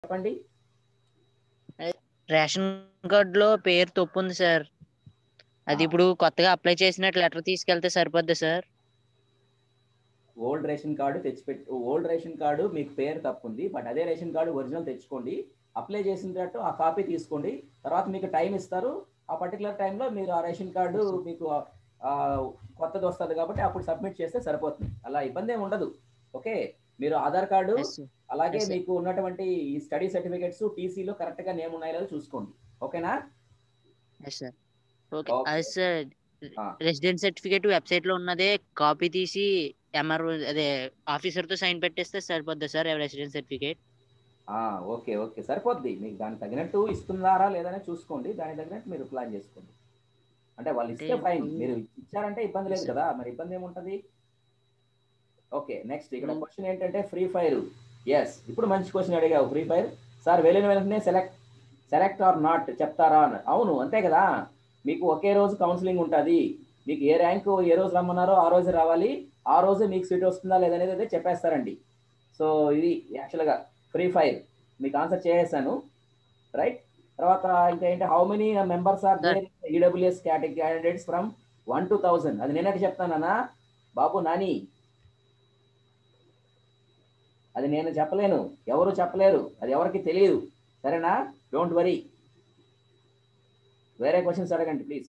చెప్పండి ration card లో పేరు తప్పు ఉంది సార్ అది ఆ. ఇప్పుడు కొత్తగా అప్లై చేసినట్టు లెటర్ తీసుకెళ్తే సరిపోద్ది సార్ ఓల్డ్ రేషన్ కార్డు తెచ్చిపెట్టి ఓల్డ్ రేషన్ కార్డు మీకు పేరు తప్పుంది బట్ అదే రేషన్ కార్డు ఒరిజినల్ తెచ్చుకోండి అప్లై చేసినట్టు ఆ కాపీ తీసుకోండి తర్వాత మీకు టైం ఇస్తారు ఆ పర్టికులర్ టైంలో మీరు ఆ రేషన్ కార్డు మీకు ఆ, కొత్తది వస్తుంది కాబట్టి అప్పుడు సబ్మిట్ చేస్తే సరిపోతుంది అలా ఇబ్బంది ఏమి ఉండదు ఓకే మీరు ఆధార్ కార్డు Yes, sir. అలాగే Yes, sir. మీకు ఉన్నటువంటి ఈ స్టడీ సర్టిఫికేట్స్ టీసీలో కరెక్ట్ గా నేమ్ ఉన్నాయో లేదో చూసుకోండి ఓకేనా Yes, sir. Okay Okay. అది సార్ ఆ. రెసిడెంట్ సర్టిఫికేట్ వెబ్సైట్ లో ఉన్నదే కాపీ తీసి ఎంఆర్ అదే ఆఫీసర్ తో సైన్ పెట్టేస్తే సరిపోద్ది సార్ రెసిడెంట్ సర్టిఫికేట్ ఆ, ఓకే ఓకే సరిపోద్ది మీకు దానికి తగినట్టు ఇస్తున్నారా లేదనే చూసుకోండి దానికి తగినట్టు మీరు ప్లాన్ చేసుకోండి అంటే వాళ్ళు ఇస్తే అంటే ఫైన్ ఇప్పుడు- మీరు ఇచ్చారంటే ఇబ్బంది లేదు Yes, sir. కదా మరి ఇబ్బంది ఏముంటది ఓకే నెక్స్ట్ ఇక్కడ Hmm. క్వశ్చన్ ఏంటంటే ఫ్రీ ఫైర్ ఎస్ ఇప్పుడు మంచి క్వశ్చన్ అడిగావు ఫ్రీ ఫైర్ సార్ వెళ్ళిన వెంటనే సెలెక్ట్ సెలెక్ట్ ఆర్ నాట్ చెప్తారా అని అవును అంతే కదా మీకు ఒకే రోజు కౌన్సిలింగ్ ఉంటుంది మీకు ఏ ర్యాంకు ఏ రోజు రమ్మన్నారో ఆ రోజు రావాలి ఆ రోజు మీకు సీట్ వస్తుందా లేదనేది అయితే చెప్పేస్తారండి సో ఇది యాక్చువల్గా ఫ్రీ ఫైర్ మీకు ఆన్సర్ చేసేసాను రైట్ తర్వాత ఇంకా ఏంటి how many members are there EWS category candidates from one to thousand అది నేనైతే చెప్తానన్నా బాబు నాని అది నేను చెప్పలేను ఎవరు చెప్పలేరు అది ఎవరికి తెలియదు సరేనా డోంట్ వరీ వేరే క్వశ్చన్స్ అడగండి ప్లీజ్